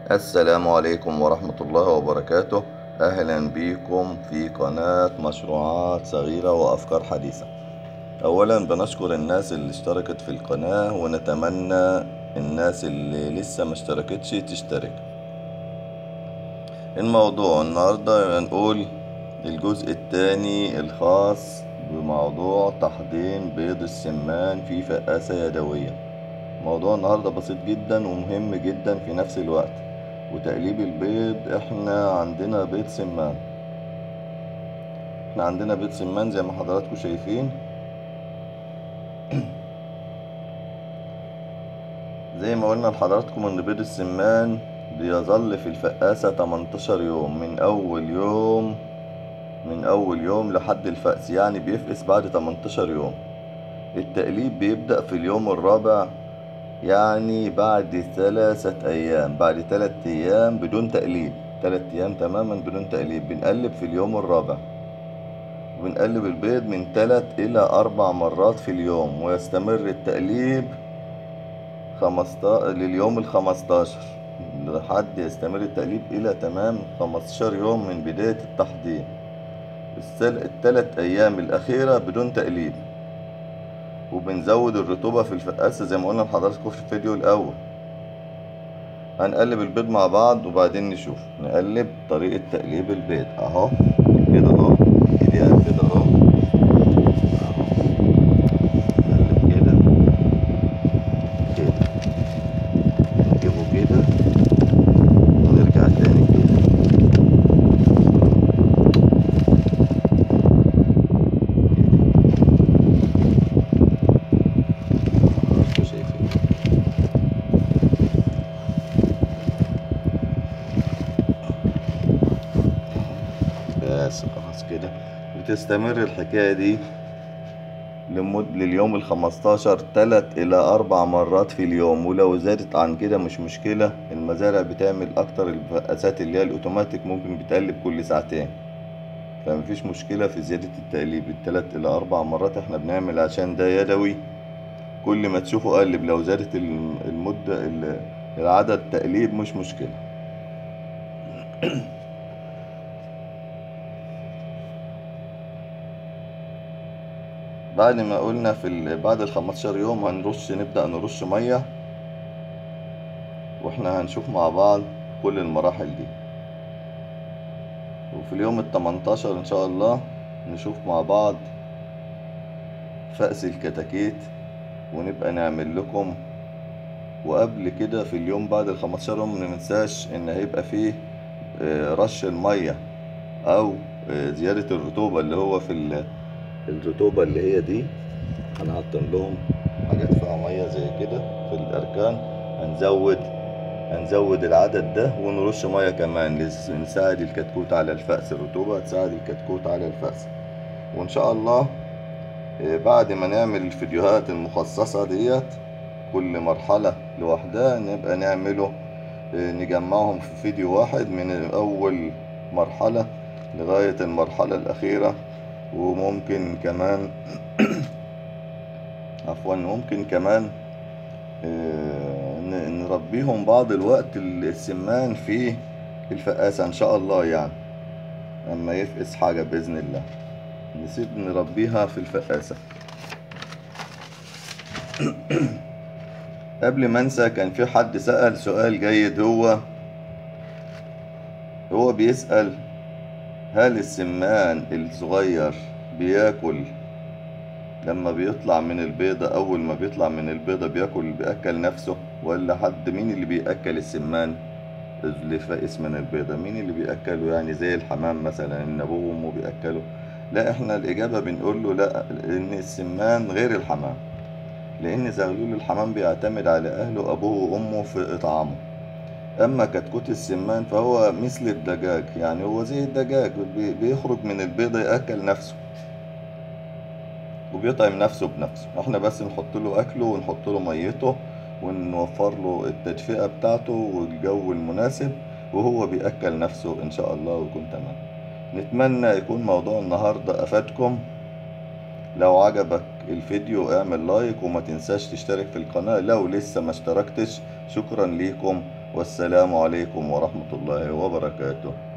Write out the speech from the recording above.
السلام عليكم ورحمة الله وبركاته أهلا بكم في قناة مشروعات صغيرة وأفكار حديثة أولا بنشكر الناس اللي اشتركت في القناة ونتمنى الناس اللي لسه ما اشتركتش تشترك الموضوع النهاردة هنقول الجزء الثاني الخاص بموضوع تحضير بيض السمان في فقاسة يدوية موضوع النهاردة بسيط جدا ومهم جدا في نفس الوقت وتقليب البيض احنا عندنا بيض سمان احنا عندنا بيض سمان زي ما حضراتكم شايفين زي ما قلنا لحضراتكم ان بيض السمان بيظل في الفقاسة 18 يوم من اول يوم من اول يوم لحد الفأس يعني بيفقس بعد 18 يوم التقليب بيبدأ في اليوم الرابع يعني بعد ثلاثة أيام بعد ثلاثة أيام بدون تقليب ثلاثة أيام تماما بدون تقليب بنقلب في اليوم الرابع وبنقلب البيض من ثلاث إلى أربع مرات في اليوم ويستمر التقليب خمستا... لليوم الخمستاشر لحد يستمر التقليب إلى تمام خمستاشر يوم من بداية التحضير الثلاث أيام الأخيرة بدون تقليب وبنزود الرطوبة في الفقاسة زي ما قلنا لحضراتكم في الفيديو الأول هنقلب البيض مع بعض وبعدين نشوف نقلب طريقة تقليب البيض أهو كده أهو كده كده أهو أهو نقلب كده كده نجيبه كده ونرجع تاني كده حضراتكم شايفين بس خلاص كده بتستمر الحكاية دي لمد لليوم الخمستاشر تلات إلى أربع مرات في اليوم ولو زادت عن كده مش مشكلة المزارع بتعمل أكتر الفقاسات اللي هي الأوتوماتيك ممكن بتقلب كل ساعتين فمفيش مشكلة في زيادة التقليب التلات إلى أربع مرات احنا بنعمل عشان ده يدوي كل ما تشوفه قلب لو زادت الم- المدة ال- العدد تقليب مش مشكلة بعد ما قلنا في ال... بعد ال 15 يوم هنرش نبدأ نرش مية واحنا هنشوف مع بعض كل المراحل دي وفي اليوم ال 18 ان شاء الله نشوف مع بعض فأس الكتاكيت ونبقى نعمل لكم وقبل كده في اليوم بعد ال 15 يوم مننساش ان هيبقى فيه آه، رش المية او آه، زيادة الرطوبة اللي هو في ال- الرطوبة اللي هي دي هنحطن لهم حاجات فيها مية زي كده في الأركان هنزود هنزود العدد ده ونرش مية كمان لس- نساعد الكتكوت على الفأس الرطوبة تساعد الكتكوت على الفأس وإن شاء الله آه، بعد ما نعمل الفيديوهات المخصصة ديت كل مرحلة لوحدها نبقى نعمله آه، نجمعهم في فيديو واحد من أول مرحلة لغاية المرحلة الأخيرة وممكن كمان عفوا ممكن كمان آه، ن- نربيهم بعض الوقت السمان في الفقاسة إن شاء الله يعني لما يفقس حاجة بإذن الله نسيب نربيها في الفقاسة قبل ما انسى كان في حد سأل سؤال جيد هو هو بيسأل هل السمان الصغير بياكل لما بيطلع من البيضة أول ما بيطلع من البيضة بياكل بيأكل نفسه ولا حد مين اللي بيأكل السمان اللي فائس من البيضة مين اللي بيأكله يعني زي الحمام مثلا إن أبوه وأمه بيأكله لا إحنا الإجابة بنقول له لا إن السمان غير الحمام لأن زغلول الحمام بيعتمد على أهله أبوه وأمه في إطعامه أما كتكوت السمان فهو مثل الدجاج يعني هو زي الدجاج بي- بيخرج من البيضة يأكل نفسه وبيطعم نفسه بنفسه احنا بس نحط له أكله ونحط له ميته ونوفر له التدفئة بتاعته والجو المناسب وهو بيأكل نفسه إن شاء الله ويكون تمام نتمنى يكون موضوع النهاردة أفادكم لو عجبك الفيديو اعمل لايك وما تنساش تشترك في القناة لو لسه ما اشتركتش شكرا ليكم والسلام عليكم ورحمة الله وبركاته